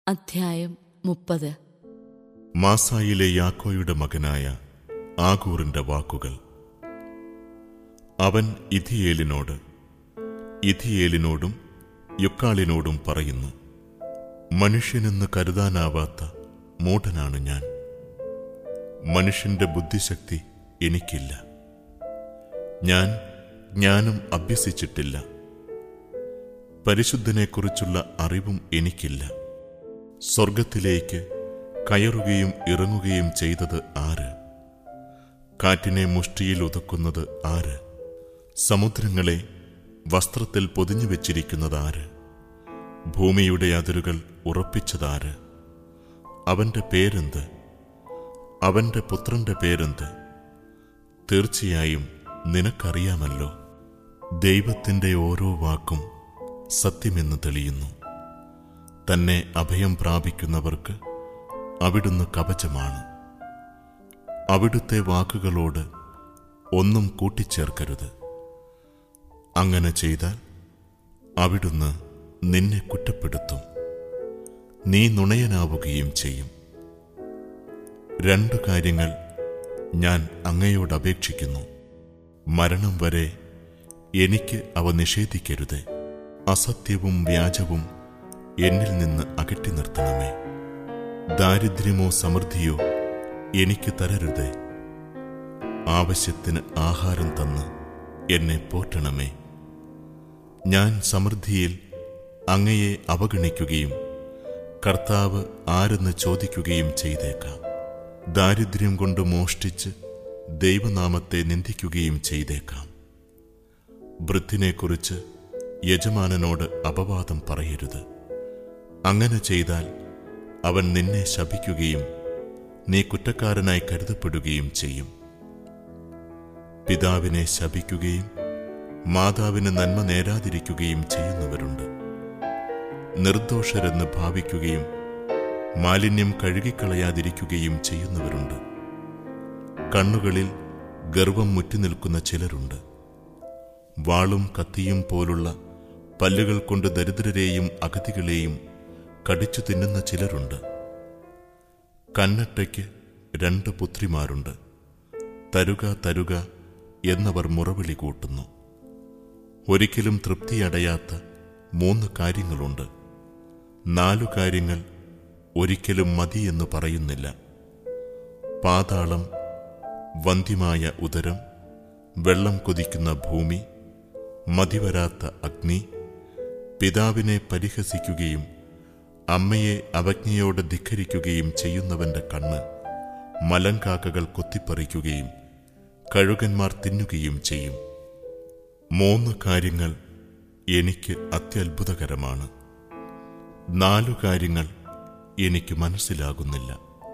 അധ്യായം മുപ്പത് മാസായിലെ യാക്കോയുടെ മകനായ ആഗൂറിന്റെ വാക്കുകൾ അവൻ ഇഥിയേലിനോട് ഇഥിയേലിനോടും യുക്കാളിനോടും പറയുന്നു മനുഷ്യനെന്ന് കരുതാനാവാത്ത മൂഢനാണ് ഞാൻ മനുഷ്യന്റെ ബുദ്ധിശക്തി എനിക്കില്ല ഞാൻ ജ്ഞാനം അഭ്യസിച്ചിട്ടില്ല പരിശുദ്ധനെക്കുറിച്ചുള്ള അറിവും എനിക്കില്ല സ്വർഗത്തിലേക്ക് കയറുകയും ഇറങ്ങുകയും ചെയ്തത് ആര് കാറ്റിനെ മുഷ്ടിയിൽ ഒതുക്കുന്നത് ആര് സമുദ്രങ്ങളെ വസ്ത്രത്തിൽ പൊതിഞ്ഞു വെച്ചിരിക്കുന്നത് ആര് ഭൂമിയുടെ അതിരുകൾ ഉറപ്പിച്ചതാര് അവന്റെ പേരെന്ത് അവന്റെ പുത്രന്റെ പേരെന്ത് തീർച്ചയായും നിനക്കറിയാമല്ലോ ദൈവത്തിന്റെ ഓരോ വാക്കും സത്യമെന്ന് തെളിയുന്നു തന്നെ അഭയം പ്രാപിക്കുന്നവർക്ക് അവിടുന്ന് കവചമാണ് അവിടുത്തെ വാക്കുകളോട് ഒന്നും കൂട്ടിച്ചേർക്കരുത് അങ്ങനെ ചെയ്താൽ അവിടുന്ന് നിന്നെ കുറ്റപ്പെടുത്തും നീ നുണയനാവുകയും ചെയ്യും രണ്ടു കാര്യങ്ങൾ ഞാൻ അങ്ങയോട് അപേക്ഷിക്കുന്നു മരണം വരെ എനിക്ക് അവ നിഷേധിക്കരുതേ അസത്യവും വ്യാജവും എന്നിൽ നിന്ന് അകറ്റി നിർത്തണമേ ദാരിദ്ര്യമോ സമൃദ്ധിയോ എനിക്ക് തരരുതേ ആവശ്യത്തിന് ആഹാരം തന്ന് എന്നെ പോറ്റണമേ ഞാൻ സമൃദ്ധിയിൽ അങ്ങയെ അവഗണിക്കുകയും കർത്താവ് ആരെന്ന് ചോദിക്കുകയും ചെയ്തേക്കാം ദാരിദ്ര്യം കൊണ്ട് മോഷ്ടിച്ച് ദൈവനാമത്തെ നിന്ദിക്കുകയും ചെയ്തേക്കാം വൃത്തിനെക്കുറിച്ച് യജമാനനോട് അപവാദം പറയരുത് അങ്ങനെ ചെയ്താൽ അവൻ നിന്നെ ശപിക്കുകയും നീ കുറ്റക്കാരനായി കരുതപ്പെടുകയും ചെയ്യും പിതാവിനെ ശപിക്കുകയും മാതാവിന് നന്മ നേരാതിരിക്കുകയും ചെയ്യുന്നവരുണ്ട് നിർദോഷരെന്ന് ഭാവിക്കുകയും മാലിന്യം കഴുകിക്കളയാതിരിക്കുകയും ചെയ്യുന്നവരുണ്ട് കണ്ണുകളിൽ ഗർവം മുറ്റിനിൽക്കുന്ന ചിലരുണ്ട് വാളും കത്തിയും പോലുള്ള പല്ലുകൾ കൊണ്ട് ദരിദ്രരെയും അഗതികളെയും കടിച്ചു തിന്നുന്ന ചിലരുണ്ട് കന്നട്ടയ്ക്ക് രണ്ട് പുത്രിമാരുണ്ട് തരുക തരുക എന്നവർ മുറവിളി കൂട്ടുന്നു ഒരിക്കലും തൃപ്തിയടയാത്ത മൂന്ന് കാര്യങ്ങളുണ്ട് നാലു കാര്യങ്ങൾ ഒരിക്കലും മതി എന്ന് പറയുന്നില്ല പാതാളം വന്ധ്യമായ ഉദരം വെള്ളം കൊതിക്കുന്ന ഭൂമി മതിവരാത്ത അഗ്നി പിതാവിനെ പരിഹസിക്കുകയും അമ്മയെ അവജ്ഞയോടെ ധിഖരിക്കുകയും ചെയ്യുന്നവന്റെ കണ്ണ് മലങ്കാക്കകൾ കൊത്തിപ്പറിക്കുകയും കഴുകന്മാർ തിന്നുകയും ചെയ്യും മൂന്ന് കാര്യങ്ങൾ എനിക്ക് അത്യത്ഭുതകരമാണ് നാലു കാര്യങ്ങൾ എനിക്ക് മനസ്സിലാകുന്നില്ല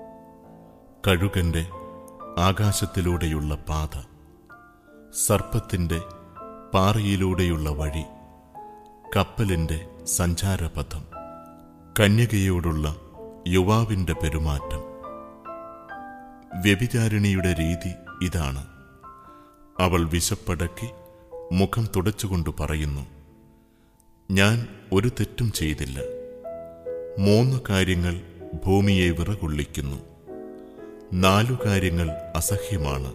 കഴുകന്റെ ആകാശത്തിലൂടെയുള്ള പാത സർപ്പത്തിന്റെ പാറയിലൂടെയുള്ള വഴി കപ്പലിന്റെ സഞ്ചാരപഥം കന്യകയോടുള്ള യുവാവിന്റെ പെരുമാറ്റം വ്യഭിചാരിണിയുടെ രീതി ഇതാണ് അവൾ വിശപ്പടക്കി മുഖം തുടച്ചുകൊണ്ട് പറയുന്നു ഞാൻ ഒരു തെറ്റും ചെയ്തില്ല മൂന്ന് കാര്യങ്ങൾ ഭൂമിയെ വിറകൊള്ളിക്കുന്നു നാലു കാര്യങ്ങൾ അസഹ്യമാണ്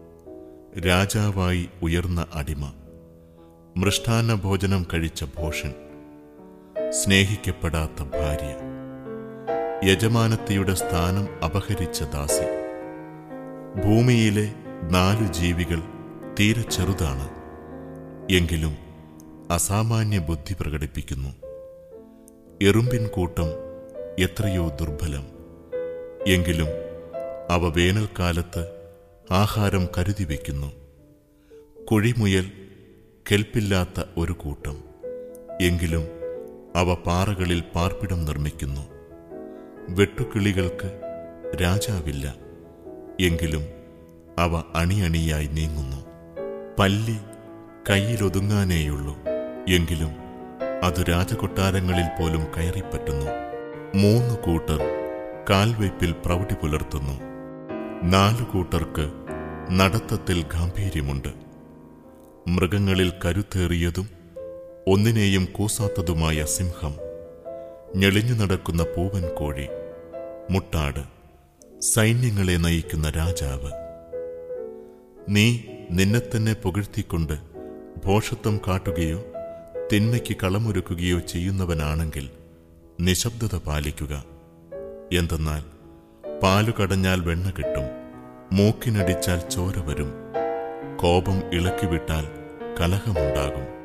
രാജാവായി ഉയർന്ന അടിമ മൃഷ്ടാന്ന ഭോജനം കഴിച്ച ഭോഷൻ സ്നേഹിക്കപ്പെടാത്ത ഭാര്യ യജമാനത്തിയുടെ സ്ഥാനം അപഹരിച്ച ദാസി ഭൂമിയിലെ നാലു ജീവികൾ തീരെ ചെറുതാണ് എങ്കിലും അസാമാന്യ ബുദ്ധി പ്രകടിപ്പിക്കുന്നു എറുമ്പിൻ കൂട്ടം എത്രയോ ദുർബലം എങ്കിലും അവ വേനൽക്കാലത്ത് ആഹാരം കരുതി വയ്ക്കുന്നു കുഴിമുയൽ കെൽപ്പില്ലാത്ത ഒരു കൂട്ടം എങ്കിലും അവ പാറകളിൽ പാർപ്പിടം നിർമ്മിക്കുന്നു വെട്ടുക്കിളികൾക്ക് രാജാവില്ല എങ്കിലും അവ അണിയണിയായി നീങ്ങുന്നു പല്ലി കയ്യിലൊതുങ്ങാനേയുള്ളൂ എങ്കിലും അത് രാജകൊട്ടാരങ്ങളിൽ പോലും കയറിപ്പറ്റുന്നു മൂന്ന് കൂട്ടർ കാൽവയ്പിൽ പ്രൗഢി പുലർത്തുന്നു നാലു കൂട്ടർക്ക് നടത്തത്തിൽ ഗാംഭീര്യമുണ്ട് മൃഗങ്ങളിൽ കരുത്തേറിയതും ഒന്നിനെയും കൂസാത്തതുമായ സിംഹം ഞെളിഞ്ഞു നടക്കുന്ന പൂവൻ കോഴി മുട്ടാട് സൈന്യങ്ങളെ നയിക്കുന്ന രാജാവ് നീ നിന്നെ തന്നെ പുകഴ്ത്തിക്കൊണ്ട് ഭോഷത്വം കാട്ടുകയോ തിന്മയ്ക്ക് കളമൊരുക്കുകയോ ചെയ്യുന്നവനാണെങ്കിൽ നിശബ്ദത പാലിക്കുക എന്തെന്നാൽ പാലു കടഞ്ഞാൽ വെണ്ണ കിട്ടും മൂക്കിനടിച്ചാൽ ചോര വരും കോപം ഇളക്കിവിട്ടാൽ കലഹമുണ്ടാകും